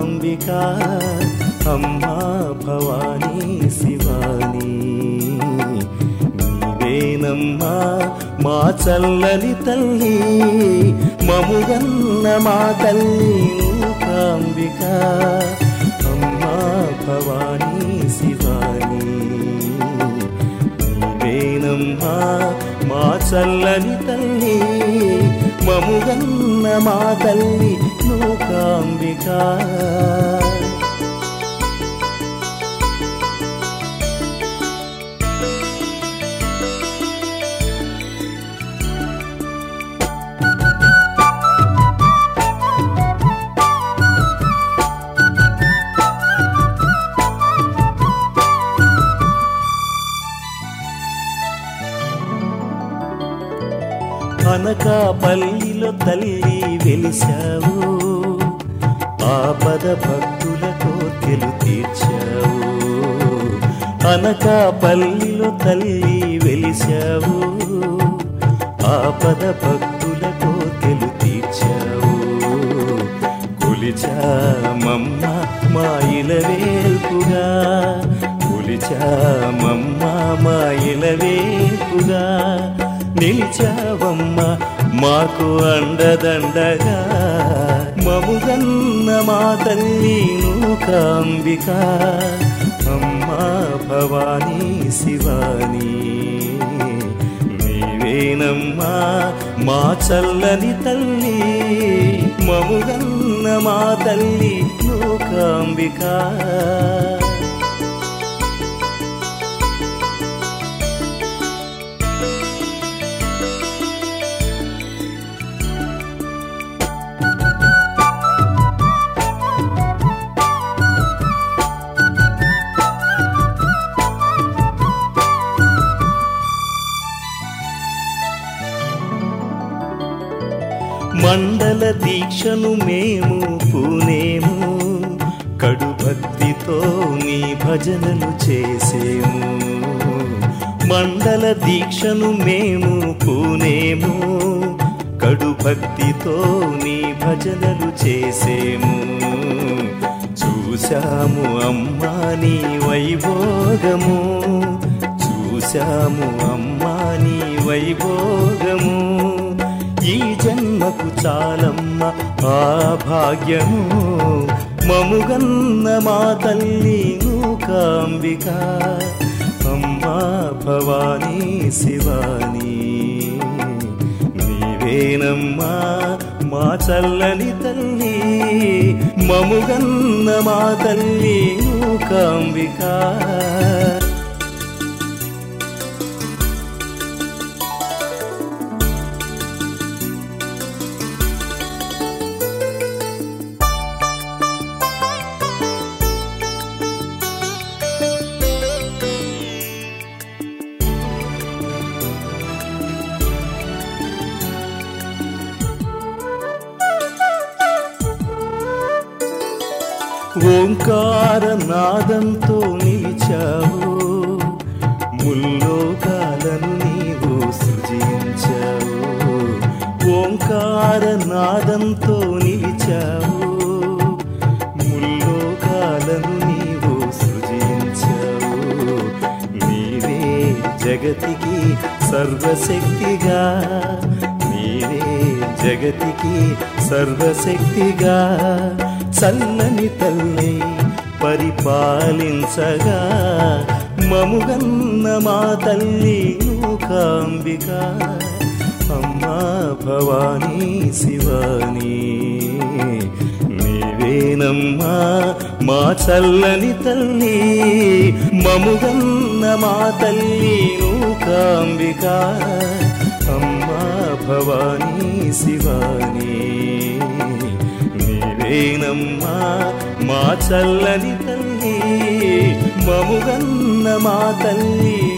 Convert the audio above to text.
మూకాంబిక అమ్మా భవానీ శివాని నీవేనమ్మా మా చల్లని తల్లి మముగన్న మా తల్లి మూకాంబిక అమ్మా భవానీ శివాని నీవేనమ్మా మా చల్లని తల్లి మముగన్న మా తల్లి మూకాంబిక అనకాపల్లిలో తల్లి వెలిశావు ఆపద భక్తుల కోర్కెలు తీర్చావు అనకాపల్లిలో తల్లి వెలిశావు ఆపద భక్తుల కోర్కెలు తీర్చావు కొలిచామమ్మ మా ఇలవేల్పుగా కొలిచామమ్మ మా ఇలవేల్పుగా నిలిచావమ్మ మాకు అండదండగా మముగన్న మా తల్లి నూకాంబిక అమ్మా భవానీ శివాని నీవేనమ్మా మా చల్లని తల్లి మముగన్న మా తల్లి నూకాంబిక మండల దీక్షను మేము పూనేము కడు భక్తితో నీ భజనలు చేసేము మండల దీక్షను మేము పూనేము కడు భక్తితో నీ భజనలు చేసేము చూశాము అమ్మా నీ వైభోగము చూశాము అమ్మా నీ వైభోగము ఈ జన్మకు చాలమ్మ ఆ భాగ్యము మముగన్న మా తల్లి నూకాంబిక అమ్మా భవానీ శివాని నీవేనమ్మా మా చల్లని తల్లి మముగన్న మా తల్లి నూకాంబిక ఓంకార నాదంతో నిలిచావు ముల్లోకాలను నీవు సృజించావు ఓంకార నాదంతో నిలిచావు ముల్లోకాలను నీవు సృజించావు నీవే జగతికి సర్వశక్తిగా నీవే జగతికి సర్వశక్తిగా చల్లని తల్లి పరిపాలించగా మముగన్న మా తల్లి నూకాంబిక అమ్మా భవానీ శివాని నీవేనమ్మా మా చల్లని తల్లి మముగన్న మా తల్లి నూకాంబిక అమ్మా భవానీ శివాని నీవేనమ్మా మా చల్లని తల్లి మముగన్న మా తల్లి